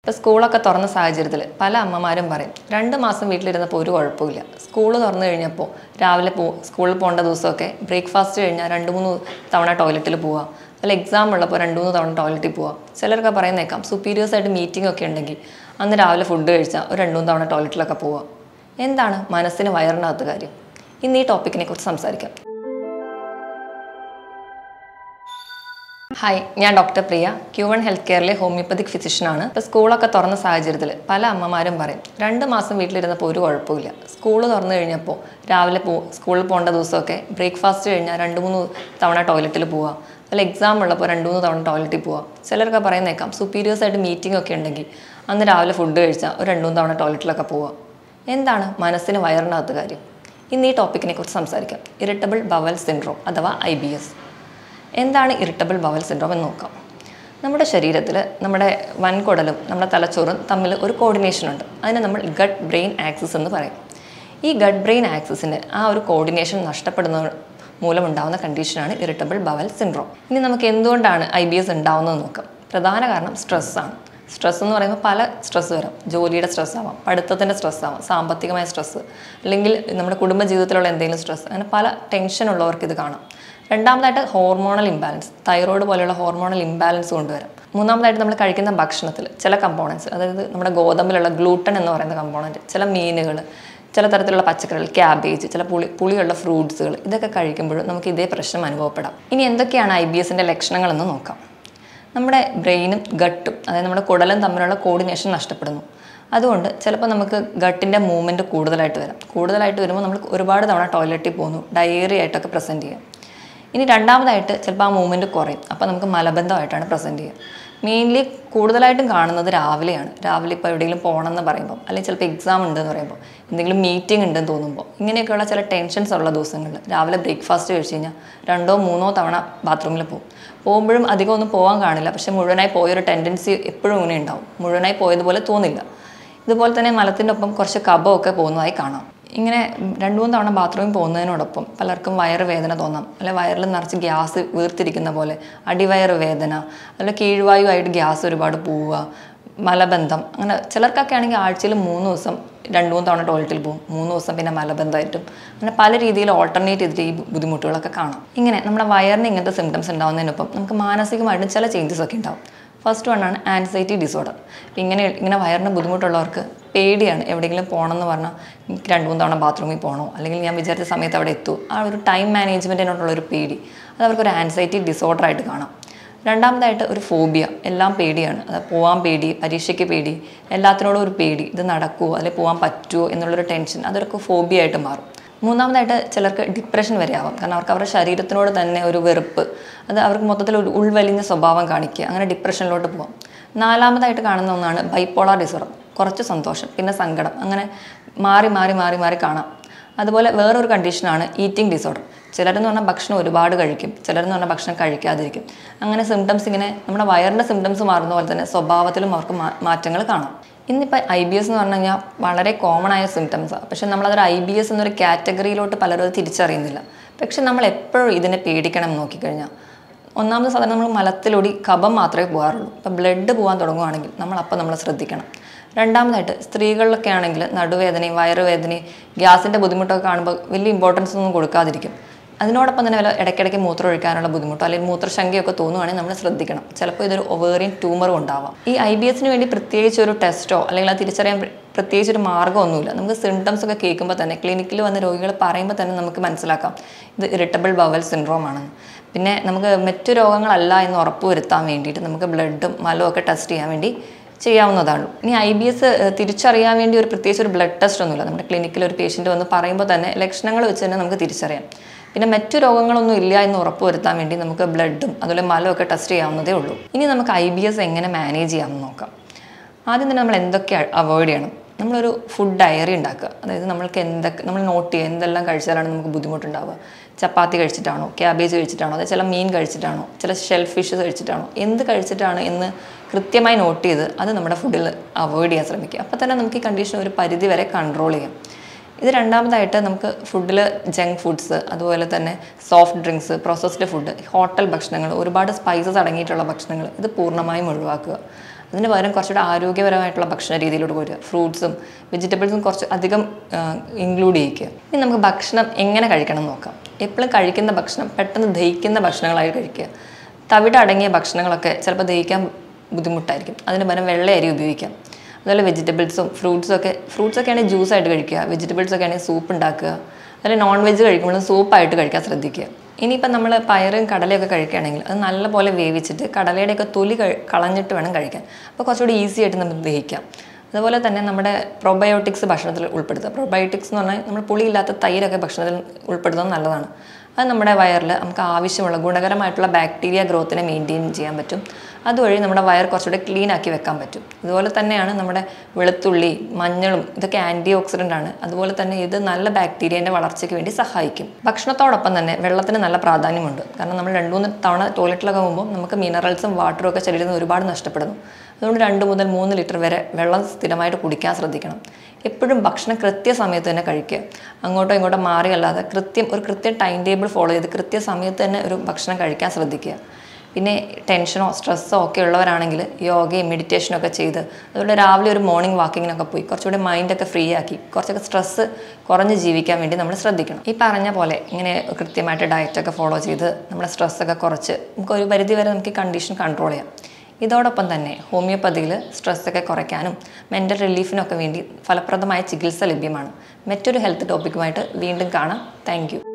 ഇപ്പോൾ സ്കൂളൊക്കെ തുറന്ന സാഹചര്യത്തിൽ പല അമ്മമാരും പറയും രണ്ട് മാസം വീട്ടിലിരുന്നപ്പോൾ ഒരു കുഴപ്പമില്ല സ്കൂൾ തുറന്നു കഴിഞ്ഞപ്പോൾ രാവിലെ പോ സ്കൂളിൽ പോകേണ്ട ദിവസമൊക്കെ ബ്രേക്ക്ഫാസ്റ്റ് കഴിഞ്ഞാൽ രണ്ട് മൂന്ന് തവണ ടോയ്ലറ്റിൽ പോവുക അല്ല എക്സാം ഉള്ളപ്പോൾ രണ്ട് മൂന്ന് തവണ ടോയ്ലറ്റിൽ പോവുക ചിലരൊക്കെ പറയുന്നേക്കാം സുപ്പീരിയേഴ്സ് ആയിട്ട് മീറ്റിംഗ് ഒക്കെ ഉണ്ടെങ്കിൽ അന്ന് രാവിലെ ഫുഡ് കഴിച്ചാൽ ഒരു രണ്ട് മൂന്ന് തവണ ടോയ്ലറ്റിലൊക്കെ പോവുക എന്താണ് മനസ്സിന് വയറിനകത്ത് കാര്യം ഇന്ന് ഈ ടോപ്പിക്കിനെ കുറിച്ച് സംസാരിക്കാം ഹായ് ഞാൻ ഡോക്ടർ പ്രിയ ക്യൂവൺ ഹെൽത്ത് കെയറിലെ ഹോമിയോപ്പതിക് ഫിസിഷ്യനാണ് ഇപ്പോൾ സ്കൂളൊക്കെ തുറന്ന സാഹചര്യത്തിൽ പല അമ്മമാരും പറയും രണ്ട് മാസം വീട്ടിലിരുന്നപ്പോൾ ഒരു കുഴപ്പമില്ല സ്കൂൾ തുറന്നു കഴിഞ്ഞപ്പോൾ രാവിലെ പോ സ്കൂളിൽ പോകേണ്ട ദിവസമൊക്കെ ബ്രേക്ക്ഫാസ്റ്റ് കഴിഞ്ഞാൽ രണ്ട് മൂന്ന് തവണ ടോയ്ലറ്റിൽ പോവുക അല്ല എക്സാം ഉള്ളപ്പോൾ രണ്ട് മൂന്ന് തവണ ടോയ്ലറ്റിൽ പോവുക ചിലരൊക്കെ പറയുന്നേക്കാം സുപ്പീരിയേഴ്സ് ആയിട്ട് മീറ്റിംഗ് ഒക്കെ ഉണ്ടെങ്കിൽ അന്ന് രാവിലെ ഫുഡ് കഴിച്ചാൽ ഒരു രണ്ട് മൂന്ന് തവണ ടോയ്ലറ്റിലൊക്കെ പോവുക എന്താണ് മനസ്സിന് വയറിനകത്ത് കാര്യം ഇന്ന് ഈ ടോപ്പിക്കിനെ കുറിച്ച് സംസാരിക്കാം ഇറിറ്റബിൾ ബവൽ സിൻഡ്രോം അഥവാ ഐ ബി എസ് എന്താണ് ഇറിറ്റബിൾ ബവൽ സിൻഡ്രോം എന്ന് നോക്കാം നമ്മുടെ ശരീരത്തിൽ നമ്മുടെ വൻകുടലും നമ്മുടെ തലച്ചോറും തമ്മിൽ ഒരു കോർഡിനേഷൻ ഉണ്ട് അതിനെ നമ്മൾ ഗട്ട് ബ്രെയിൻ ആക്സിസ് എന്ന് പറയും ഈ ഗട്ട് ബ്രെയിൻ ആക്സിസിന് ആ ഒരു കോർഡിനേഷൻ നഷ്ടപ്പെടുന്ന മൂലമുണ്ടാകുന്ന കണ്ടീഷനാണ് ഇറിറ്റബിൾ ബവൽ സിൻഡ്രോം ഇനി നമുക്ക് എന്തുകൊണ്ടാണ് ഐ ബി എസ് ഉണ്ടാവുന്നത് നോക്കാം പ്രധാന കാരണം സ്ട്രെസ്സാണ് സ്ട്രെസ് എന്ന് പറയുമ്പോൾ പല സ്ട്രെസ് വരാം ജോലിയുടെ സ്ട്രെസ് ആവാം പഠിത്തത്തിൻ്റെ സ്ട്രെസ് ആവാം സാമ്പത്തികമായ സ്ട്രെസ് അല്ലെങ്കിൽ നമ്മുടെ കുടുംബ ജീവിതത്തിലുള്ള എന്തെങ്കിലും സ്ട്രെസ് അങ്ങനെ പല ടെൻഷൻ ഉള്ളവർക്ക് ഇത് കാണാം രണ്ടാമതായിട്ട് ഹോർമോണൽ ഇംബാലൻസ് തൈറോയ്ഡ് പോലെയുള്ള ഹോർമോണൽ ഇംബാലൻസ് കൊണ്ടുവരാം മൂന്നാമതായിട്ട് നമ്മൾ കഴിക്കുന്ന ഭക്ഷണത്തിൽ ചില കമ്പോണൻസ് അതായത് നമ്മുടെ ഗോതമ്പിലുള്ള ഗ്ലൂട്ടൺ എന്ന് പറയുന്ന കമ്പോണൻറ്റ് ചില മീനുകൾ ചില തരത്തിലുള്ള പച്ചക്കറികൾ ക്യാബേജ് ചില പുളി പുളിയുള്ള ഫ്രൂട്ട്സുകൾ ഇതൊക്കെ കഴിക്കുമ്പോഴും നമുക്ക് ഇതേ പ്രശ്നം അനുഭവപ്പെടാം ഇനി എന്തൊക്കെയാണ് ഐ ബി എസിൻ്റെ ലക്ഷണങ്ങളെന്ന് നോക്കാം നമ്മുടെ ബ്രെയിനും ഗട്ടും അതായത് നമ്മുടെ കുടലും തമ്മിലുള്ള കോർഡിനേഷൻ നഷ്ടപ്പെടുന്നു അതുകൊണ്ട് ചിലപ്പോൾ നമുക്ക് ഗട്ടിൻ്റെ മൂവ്മെൻറ്റ് കൂടുതലായിട്ട് വരാം കൂടുതലായിട്ട് വരുമ്പോൾ നമ്മൾ ഒരുപാട് തവണ ടോയ്ലറ്റിൽ പോകുന്നു ഡയറി ആയിട്ടൊക്കെ പ്രസൻറ്റ് ചെയ്യാം ഇനി രണ്ടാമതായിട്ട് ചിലപ്പോൾ ആ മൂവ്മെൻറ്റ് കുറയും അപ്പോൾ നമുക്ക് മലബന്ധമായിട്ടാണ് പ്രസൻറ്റ് ചെയ്യുക മെയിൻലി കൂടുതലായിട്ടും കാണുന്നത് രാവിലെയാണ് രാവിലെ ഇപ്പോൾ എവിടെയെങ്കിലും പോകണമെന്ന് പറയുമ്പോൾ അല്ലെങ്കിൽ ചിലപ്പോൾ എക്സാം ഉണ്ടെന്ന് പറയുമ്പോൾ എന്തെങ്കിലും മീറ്റിംഗ് ഉണ്ടെന്ന് തോന്നുമ്പോൾ ഇങ്ങനെയൊക്കെയുള്ള ചില ടെൻഷൻസ് ഉള്ള ദിവസങ്ങളിൽ രാവിലെ ബ്രേക്ക്ഫാസ്റ്റ് കഴിച്ച് കഴിഞ്ഞാൽ രണ്ടോ മൂന്നോ തവണ ബാത്റൂമിൽ പോകും പോകുമ്പോഴും അധികം ഒന്നും പോകാൻ കാണില്ല പക്ഷേ മുഴുവനായി പോയൊരു ടെൻഡൻസി എപ്പോഴും ഇങ്ങനെ ഉണ്ടാവും മുഴുവനായി പോയതുപോലെ തോന്നില്ല ഇതുപോലെ തന്നെ മലത്തിൻ്റെ ഒപ്പം കുറച്ച് കഫമൊക്കെ പോകുന്നതായി കാണാം ഇങ്ങനെ രണ്ട് മൂന്ന് തവണ ബാത്റൂമിൽ പോകുന്നതിനോടൊപ്പം പലർക്കും വയറ് വേദന തോന്നാം അല്ലെ വയറിൽ നിറച്ച് ഗ്യാസ് വീർത്തിരിക്കുന്ന പോലെ അടിവയറ് വേദന അല്ലെ കീഴ്വായുവായിട്ട് ഗ്യാസ് ഒരുപാട് പോവുക മലബന്ധം അങ്ങനെ ചിലർക്കൊക്കെ ആണെങ്കിൽ ആഴ്ചയിൽ മൂന്ന് ദിവസം രണ്ട് മൂന്ന് തവണ ടോയ്ലറ്റിൽ പോകും മൂന്ന് ദിവസം പിന്നെ മലബന്ധമായിട്ടും അങ്ങനെ പല രീതിയിൽ ഓൾട്ടർനേറ്റ് ചെയ്തിട്ട് ഈ ബുദ്ധിമുട്ടുകളൊക്കെ കാണാം ഇങ്ങനെ നമ്മുടെ വയറിന് ഇങ്ങനത്തെ സിംറ്റംസ് ഉണ്ടാകുന്നതിനൊപ്പം നമുക്ക് മാനസികമായിട്ടും ചില ചേഞ്ചസ് ഒക്കെ ഉണ്ടാവും ഫസ്റ്റ് വൺ ആണ് ആൻസൈറ്റി ഡിസോർഡർ ഇപ്പം ഇങ്ങനെ ഇങ്ങനെ വയറിന് ബുദ്ധിമുട്ടുള്ളവർക്ക് പേടിയാണ് എവിടെയെങ്കിലും പോകണമെന്ന് പറഞ്ഞാൽ എനിക്ക് രണ്ട് മൂന്ന് തവണ ബാത്റൂമിൽ പോകണോ അല്ലെങ്കിൽ ഞാൻ വിചാരിച്ച സമയത്ത് അവിടെ എത്തൂ ആ ഒരു ടൈം മാനേജ്മെൻറ്റിനോടുള്ള ഒരു പേടി അത് അവർക്കൊരു ആൻസൈറ്റി ഡിസോർഡർ ആയിട്ട് കാണാം രണ്ടാമതായിട്ട് ഒരു ഫോബിയ എല്ലാം പേടിയാണ് അത് പോകാൻ പേടി പരീക്ഷയ്ക്ക് പേടി എല്ലാത്തിനോടും ഒരു പേടി ഇത് നടക്കുമോ അല്ലെങ്കിൽ പോകാൻ പറ്റുമോ എന്നുള്ളൊരു ടെൻഷൻ അതൊക്കെ ഫോബിയ ആയിട്ട് മാറും മൂന്നാമതായിട്ട് ചിലർക്ക് ഡിപ്രഷൻ വരെ ആവാം കാരണം അവർക്ക് അവരുടെ ശരീരത്തിനോട് തന്നെ ഒരു വെറുപ്പ് അത് അവർക്ക് മൊത്തത്തിൽ ഒരു ഉൾവലിഞ്ഞ സ്വഭാവം കാണിക്കുക അങ്ങനെ ഡിപ്രഷനിലോട്ട് പോകാം നാലാമതായിട്ട് കാണുന്ന ഒന്നാണ് ബൈപ്പോളാർ ഡിസോർഡർ കുറച്ച് സന്തോഷം പിന്നെ സങ്കടം അങ്ങനെ മാറി മാറി മാറി മാറി കാണാം അതുപോലെ വേറൊരു കണ്ടീഷനാണ് ഈറ്റിംഗ് ഡിസോർഡർ ചിലരെന്ന് പറഞ്ഞാൽ ഭക്ഷണം ഒരുപാട് കഴിക്കും ചിലരെന്ന് പറഞ്ഞാൽ ഭക്ഷണം കഴിക്കാതിരിക്കും അങ്ങനെ സിംറ്റംസ് ഇങ്ങനെ നമ്മുടെ വയറിൻ്റെ സിംറ്റംസ് മാറുന്ന പോലെ തന്നെ സ്വഭാവത്തിലും അവർക്ക് മാറ്റങ്ങൾ കാണാം ഇന്നിപ്പോൾ ഐ ബി എസ് എന്ന് പറഞ്ഞു കഴിഞ്ഞാൽ വളരെ കോമൺ ആയ സിംറ്റംസാണ് പക്ഷെ നമ്മളതൊരു ഐ ബി എസ് എന്നൊരു കാറ്റഗറിയിലോട്ട് പലരും അത് തിരിച്ചറിയുന്നില്ല പക്ഷെ നമ്മൾ എപ്പോഴും ഇതിനെ പേടിക്കണം എന്ന് നോക്കിക്കഴിഞ്ഞാൽ ഒന്നാമത് സാധാരണ നമ്മൾ മലത്തിലൂടി കഫം മാത്രമേ പോകാറുള്ളൂ ഇപ്പം ബ്ലഡ് പോകാൻ തുടങ്ങുവാണെങ്കിൽ നമ്മൾ അപ്പം നമ്മൾ ശ്രദ്ധിക്കണം രണ്ടാമതായിട്ട് സ്ത്രീകളിലൊക്കെ ആണെങ്കിൽ നടുവേദനയും വയറുവേദനയും ഗ്യാസിൻ്റെ ബുദ്ധിമുട്ടൊക്കെ കാണുമ്പോൾ വലിയ ഇമ്പോർട്ടൻസ് ഒന്നും കൊടുക്കാതിരിക്കും അതിനോടൊപ്പം തന്നെ വല്ല ഇടയ്ക്കിടയ്ക്ക് മൂത്രം ഒഴിക്കാനുള്ള ബുദ്ധിമുട്ടോ അല്ലെങ്കിൽ മൂത്രശങ്കയൊക്കെ തോന്നുവാണെങ്കിൽ നമ്മൾ ശ്രദ്ധിക്കണം ചിലപ്പോൾ ഇതൊരു ഒവേറിയൻ ട്യൂമറും ഉണ്ടാവാം ഈ ഐ ബി എസിന് വേണ്ടി പ്രത്യേകിച്ച് ഒരു ടെസ്റ്റോ അല്ലെങ്കിൽ അത് തിരിച്ചറിയാൻ പ്രത്യേകിച്ച് ഒരു മാർഗ്ഗമൊന്നുമില്ല നമുക്ക് സിംറ്റംസ് ഒക്കെ കേൾക്കുമ്പോൾ തന്നെ ക്ലിനിക്കിൽ വന്ന രോഗികൾ പറയുമ്പോൾ തന്നെ നമുക്ക് മനസ്സിലാക്കാം ഇത് ഇറിറ്റബിൾ ബവൽ സിൻഡ്രോം ആണെന്ന് പിന്നെ നമുക്ക് മറ്റു രോഗങ്ങളല്ല എന്ന് ഉറപ്പുവരുത്താൻ വേണ്ടിയിട്ട് നമുക്ക് ബ്ലഡും മലവും ഒക്കെ ടെസ്റ്റ് ചെയ്യാൻ വേണ്ടി ചെയ്യാവുന്നതാണ് ഇനി ഐ ബി എസ് തിരിച്ചറിയാൻ വേണ്ടി ഒരു പ്രത്യേകിച്ച് ഒരു ബ്ലഡ് ടെസ്റ്റ് ഒന്നുമില്ല നമ്മുടെ ക്ലിനിക്കിൽ ഒരു പേഷ്യൻ്റ് വന്ന് പറയുമ്പോൾ തന്നെ ലക്ഷണങ്ങൾ വെച്ച് തന്നെ നമുക്ക് തിരിച്ചറിയാം പിന്നെ മറ്റു രോഗങ്ങളൊന്നും ഇല്ല എന്ന് ഉറപ്പുവരുത്താൻ വേണ്ടി നമുക്ക് ബ്ലഡും അതുപോലെ മലമൊക്കെ ടെസ്റ്റ് ചെയ്യാവുന്നതേ ഉള്ളൂ ഇനി നമുക്ക് ഐ ബി എസ് എങ്ങനെ മാനേജ് ചെയ്യാമെന്ന് നോക്കാം ആദ്യം തന്നെ നമ്മൾ എന്തൊക്കെ അവോയ്ഡ് ചെയ്യണം നമ്മളൊരു ഫുഡ് ഡയറി ഉണ്ടാക്കുക അതായത് നമ്മൾക്ക് എന്തൊക്കെ നമ്മൾ നോട്ട് ചെയ്യുക എന്തെല്ലാം കഴിച്ചാലാണ് നമുക്ക് ബുദ്ധിമുട്ടുണ്ടാവുക ചപ്പാത്തി കഴിച്ചിട്ടാണോ ക്യാബേജ് കഴിച്ചിട്ടാണോ അതായത് ചില മീൻ കഴിച്ചിട്ടാണോ ചില ഷെൽ ഫിഷ് കഴിച്ചിട്ടാണോ എന്ത് കഴിച്ചിട്ടാണ് എന്ന് കൃത്യമായി നോട്ട് ചെയ്ത് അത് നമ്മുടെ ഫുഡിൽ അവോയ്ഡ് ചെയ്യാൻ ശ്രമിക്കുക അപ്പോൾ തന്നെ നമുക്ക് ഈ കണ്ടീഷൻ ഒരു പരിധി വരെ കൺട്രോൾ ചെയ്യാം ഇത് രണ്ടാമതായിട്ട് നമുക്ക് ഫുഡിൽ ജങ്ക് ഫുഡ്സ് അതുപോലെ തന്നെ soft drinks processed food hotel ഭക്ഷണങ്ങൾ ഒരുപാട് സ്പൈസസ് അടങ്ങിയിട്ടുള്ള ഭക്ഷണങ്ങൾ ഇത് പൂർണ്ണമായും ഒഴിവാക്കുക അതിന് പകരം കുറച്ചുകൂടെ ആരോഗ്യപരമായിട്ടുള്ള ഭക്ഷണ രീതിയിലൂടെ വരിക ഫ്രൂട്ട്സും വെജിറ്റബിൾസും കുറച്ച് അധികം ഇൻക്ലൂഡ് ചെയ്യിക്കുക ഇനി നമുക്ക് ഭക്ഷണം എങ്ങനെ കഴിക്കണം എന്ന് നോക്കാം എപ്പോഴും കഴിക്കുന്ന ഭക്ഷണം പെട്ടെന്ന് ദഹിക്കുന്ന ഭക്ഷണങ്ങളായി കഴിക്കുക തവിട് അടങ്ങിയ ഭക്ഷണങ്ങളൊക്കെ ചിലപ്പോൾ ദഹിക്കാൻ ബുദ്ധിമുട്ടായിരിക്കും അതിന് പകരം വെള്ള അരി ഉപയോഗിക്കാം അതുപോലെ വെജിറ്റബിൾസും ഫ്രൂട്ട്സും ഒക്കെ ഫ്രൂട്ട്സ് ഒക്കെ ആണെങ്കിൽ ജ്യൂസ് ആയിട്ട് കഴിക്കുക വെജിറ്റബിൾസ് ഒക്കെ ആണെങ്കിൽ സൂപ്പ് ഉണ്ടാക്കുക അതുപോലെ നോൺ വെജ് കഴിക്കുമ്പോൾ സൂപ്പായിട്ട് കഴിക്കാൻ ശ്രദ്ധിക്കുക ഇനിയിപ്പം നമ്മൾ പയറും കടലയൊക്കെ കഴിക്കുകയാണെങ്കിൽ അത് നല്ലപോലെ വേവിച്ചിട്ട് കടലയുടെയൊക്കെ തൊലി കഴി- കളഞ്ഞിട്ട് വേണം കഴിക്കാൻ അപ്പോൾ കുറച്ചുകൂടി ഈസി ആയിട്ട് നമുക്ക് ദഹിക്കാം അതുപോലെ തന്നെ നമ്മുടെ പ്രൊബയോട്ടിക്സ് ഭക്ഷണത്തിൽ ഉൾപ്പെടുത്തുക പ്രൊബയോട്ടിക്സ് എന്ന് പറഞ്ഞാൽ നമ്മൾ പുളിയില്ലാത്ത തൈരൊക്കെ ഭക്ഷണത്തിൽ ഉൾപ്പെടുത്തുന്നത് നല്ലതാണ് അത് നമ്മുടെ വയറിൽ നമുക്ക് ആവശ്യമുള്ള ഗുണകരമായിട്ടുള്ള ബാക്ടീരിയ ഗ്രോത്തിനെ മെയിൻറ്റെയിൻ ചെയ്യാൻ പറ്റും അതുവഴി നമ്മുടെ വയർ കുറച്ചുകൂടെ ക്ലീൻ ആക്കി വെക്കാൻ പറ്റും അതുപോലെ തന്നെയാണ് നമ്മുടെ വെളുത്തുള്ളി മഞ്ഞളും ഇതൊക്കെ ആൻറ്റി ഓക്സിഡൻ്റ് ആണ് അതുപോലെ തന്നെ ഇത് നല്ല ബാക്ടീരിയൻ്റെ വളർച്ചയ്ക്ക് വേണ്ടി സഹായിക്കും ഭക്ഷണത്തോടൊപ്പം തന്നെ വെള്ളത്തിന് നല്ല പ്രാധാന്യമുണ്ട് കാരണം നമ്മൾ രണ്ട് മൂന്ന് തവണ ടോയ്ലറ്റിലൊക്കെ പോകുമ്പോൾ നമുക്ക് മിനറൽസും വാട്ടറും ഒക്കെ ശരീരത്തിൽ നിന്ന് ഒരുപാട് നഷ്ടപ്പെടുന്നു അതുകൊണ്ട് രണ്ട് മുതൽ മൂന്ന് ലിറ്റർ വരെ വെള്ളം സ്ഥിരമായിട്ട് കുടിക്കാൻ ശ്രദ്ധിക്കണം എപ്പോഴും ഭക്ഷണം കൃത്യസമയത്ത് തന്നെ കഴിക്കുക അങ്ങോട്ടോ ഇങ്ങോട്ടോ മാറിയല്ലാതെ കൃത്യം ഒരു കൃത്യ ടൈം ടേബിൾ ഫോളോ ചെയ്ത് കൃത്യസമയത്ത് തന്നെ ഒരു ഭക്ഷണം കഴിക്കാൻ ശ്രദ്ധിക്കുക പിന്നെ ടെൻഷനോ സ്ട്രെസ്സോ ഒക്കെ ഉള്ളവരാണെങ്കിൽ യോഗയും മെഡിറ്റേഷനും ഒക്കെ ചെയ്ത് അതുപോലെ രാവിലെ ഒരു മോർണിംഗ് വാക്കിങ്ങിനൊക്കെ പോയി കുറച്ചുകൂടി മൈൻഡൊക്കെ ഫ്രീ ആക്കി കുറച്ചൊക്കെ സ്ട്രെസ്സ് കുറഞ്ഞ് ജീവിക്കാൻ വേണ്ടി നമ്മൾ ശ്രദ്ധിക്കണം ഈ പറഞ്ഞ പോലെ ഇങ്ങനെ കൃത്യമായിട്ട് ഡയറ്റൊക്കെ ഫോളോ ചെയ്ത് നമ്മുടെ സ്ട്രെസ്സൊക്കെ കുറച്ച് നമുക്ക് ഒരു പരിധി വരെ നമുക്ക് ഈ കണ്ടീഷൻ കൺട്രോൾ ചെയ്യാം ഇതോടൊപ്പം തന്നെ ഹോമിയോപ്പതിയിൽ സ്ട്രെസ്സൊക്കെ കുറയ്ക്കാനും മെൻ്റൽ റിലീഫിനൊക്കെ വേണ്ടി ഫലപ്രദമായ ചികിത്സ ലഭ്യമാണ് മറ്റൊരു ഹെൽത്ത് ടോപ്പിക്കുമായിട്ട് വീണ്ടും കാണാം താങ്ക്